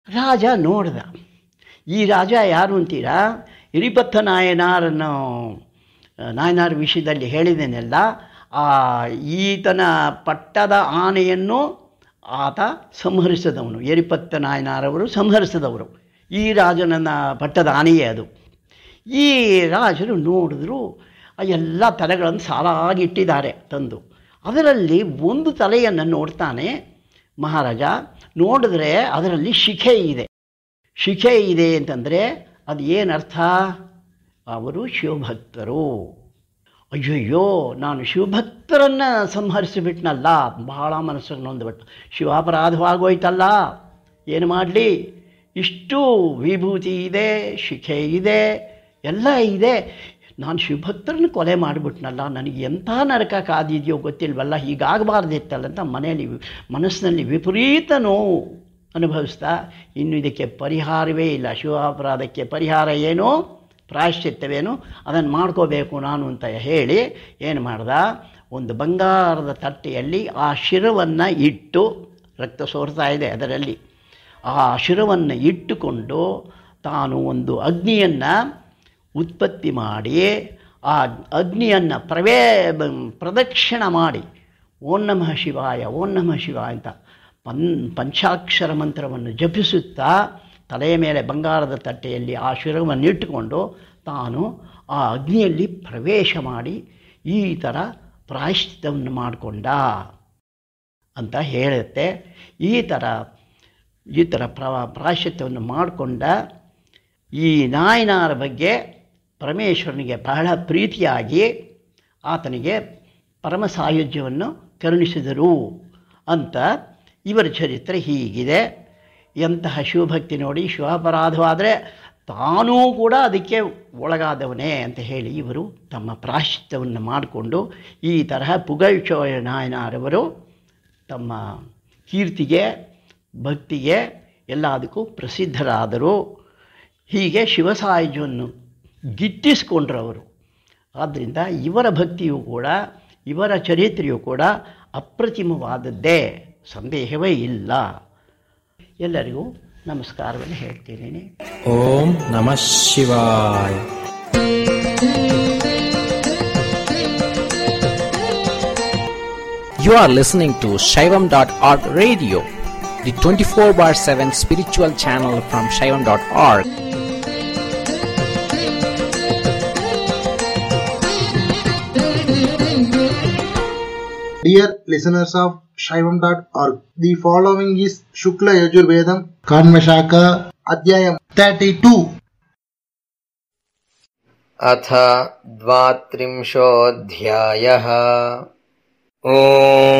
ರಾಜ ನೋಡ್ದ ಈ ರಾಜ ಯಾರು ಅಂತೀರಾ ಇರಿಪತ್ತ ನಾಯನಾರನ್ನು ನಾಯನಾರ್ ವಿಷಯದಲ್ಲಿ ಹೇಳಿದ್ದೇನೆಲ್ಲ ಆ ಈತನ ಪಟ್ಟದ ಆನೆಯನ್ನು ಆತ ಸಂಹರಿಸಿದವನು ಎರಿಪತ್ತ ನಾಯನಾರವರು ಸಂಹರಿಸಿದವರು ಈ ರಾಜನ ಪಟ್ಟದ ಆನೆಯೇ ಅದು ಈ ರಾಜರು ನೋಡಿದ್ರು ಆ ಎಲ್ಲ ತಲೆಗಳನ್ನು ಸಾಲಾಗಿಟ್ಟಿದ್ದಾರೆ ತಂದು ಅದರಲ್ಲಿ ಒಂದು ತಲೆಯನ್ನು ನೋಡ್ತಾನೆ ಮಹಾರಾಜ ನೋಡಿದ್ರೆ ಅದರಲ್ಲಿ ಶಿಖೆ ಇದೆ ಶಿಖೆ ಇದೆ ಅಂತಂದರೆ ಅದು ಏನರ್ಥ ಅವರು ಶಿವಭಕ್ತರು ಅಯ್ಯಯ್ಯೋ ನಾನು ಶಿವಭಕ್ತರನ್ನು ಸಂಹರಿಸಿಬಿಟ್ನಲ್ಲ ಬಹಳ ಮನಸ್ಸಿಗೆ ನೊಂದುಬಿಟ್ಟು ಶಿವಾಪರಾಧವಾಗೋಯ್ತಲ್ಲ ಏನು ಮಾಡಲಿ ಇಷ್ಟು ವಿಭೂತಿ ಇದೆ ಶಿಖೆ ಇದೆ ಎಲ್ಲ ಇದೆ ನಾನು ಶಿವಭಕ್ತರನ್ನು ಕೊಲೆ ಮಾಡಿಬಿಟ್ನಲ್ಲ ನನಗೆ ಎಂಥ ನರಕ ಕಾದಿದೆಯೋ ಗೊತ್ತಿಲ್ವಲ್ಲ ಹೀಗಾಗಬಾರ್ದಿತ್ತಲ್ಲ ಅಂತ ಮನೆಯಲ್ಲಿ ಮನಸ್ಸಿನಲ್ಲಿ ವಿಪರೀತ ನೋವು ಅನುಭವಿಸ್ತಾ ಇನ್ನು ಇದಕ್ಕೆ ಪರಿಹಾರವೇ ಇಲ್ಲ ಶಿವಾಪರಾಧಕ್ಕೆ ಪರಿಹಾರ ಏನು ಪ್ರಾಯಶ್ಚಿತ್ತವೇನು ಅದನ್ನು ಮಾಡ್ಕೋಬೇಕು ನಾನು ಅಂತ ಹೇಳಿ ಏನು ಮಾಡ್ದ ಒಂದು ಬಂಗಾರದ ತಟ್ಟೆಯಲ್ಲಿ ಆ ಶಿರವನ್ನು ಇಟ್ಟು ರಕ್ತ ಸೋರ್ತಾ ಇದೆ ಅದರಲ್ಲಿ ಆ ಶಿರವನ್ನು ಇಟ್ಟುಕೊಂಡು ತಾನು ಒಂದು ಅಗ್ನಿಯನ್ನು ಉತ್ಪತ್ತಿ ಮಾಡಿ ಆ ಅಗ್ನಿಯನ್ನು ಪ್ರವೇ ಪ್ರದಕ್ಷಿಣ ಮಾಡಿ ಓಂ ನಮಃ ಶಿವಾಯ ಓಂ ನಮಃ ಶಿವಾಯ ಅಂತ ಪನ್ ಪಂಚಾಕ್ಷರ ಮಂತ್ರವನ್ನು ಜಪಿಸುತ್ತಾ ತಲೆಯ ಮೇಲೆ ಬಂಗಾರದ ತಟ್ಟೆಯಲ್ಲಿ ಆ ಶಿರವನ್ನು ಇಟ್ಟುಕೊಂಡು ತಾನು ಆ ಅಗ್ನಿಯಲ್ಲಿ ಪ್ರವೇಶ ಮಾಡಿ ಈ ಥರ ಪ್ರಾಯಶ್ಚಿತ್ತವನ್ನು ಮಾಡಿಕೊಂಡ ಅಂತ ಹೇಳುತ್ತೆ ಈ ಥರ ಈ ಥರ ಪ್ರ ಪ್ರಾಯಶ್ಚಿತ್ತವನ್ನು ಮಾಡಿಕೊಂಡ ಈ ನಾಯನಾರ ಬಗ್ಗೆ ಪರಮೇಶ್ವರನಿಗೆ ಬಹಳ ಪ್ರೀತಿಯಾಗಿ ಆತನಿಗೆ ಪರಮ ಸಾಯುಜ್ಯವನ್ನು ಕರುಣಿಸಿದರು ಅಂತ ಇವರ ಚರಿತ್ರೆ ಹೀಗಿದೆ ಎಂತಹ ಶಿವಭಕ್ತಿ ನೋಡಿ ಶಿವಾಪರಾಧವಾದರೆ ತಾನೂ ಕೂಡ ಅದಕ್ಕೆ ಒಳಗಾದವನೇ ಅಂತ ಹೇಳಿ ಇವರು ತಮ್ಮ ಪ್ರಾಶ್ಚಿತ್ಯವನ್ನು ಮಾಡಿಕೊಂಡು ಈ ತರಹ ಪುಗಳ್ಚೋಯ ನಾಯನಾರವರು ತಮ್ಮ ಕೀರ್ತಿಗೆ ಭಕ್ತಿಗೆ ಎಲ್ಲದಕ್ಕೂ ಪ್ರಸಿದ್ಧರಾದರು ಹೀಗೆ ಶಿವಸಾಯುಜ್ಯವನ್ನು ಗಿಟ್ಟಿಸ್ಕೊಂಡ್ರು ಅವರು ಆದ್ದರಿಂದ ಇವರ ಭಕ್ತಿಯೂ ಕೂಡ ಇವರ ಚರಿತ್ರೆಯೂ ಕೂಡ ಅಪ್ರತಿಮವಾದದ್ದೇ ಸಂದೇಹವೇ ಇಲ್ಲ ಎಲ್ಲರಿಗೂ ನಮಸ್ಕಾರವನ್ನು ಹೇಳ್ತೀನಿ ಓಂ ನಮಃ ಶಿವಾಯ You are listening to Shaivam.org radio, the 24 bar 7 spiritual channel from Shaivam.org. Dear listeners of Shaivam.org, the following is Shukla Yajurvedam Kanvashaka Adhyayam 32. अथ द्वात्रिंशोऽध्यायः ॐ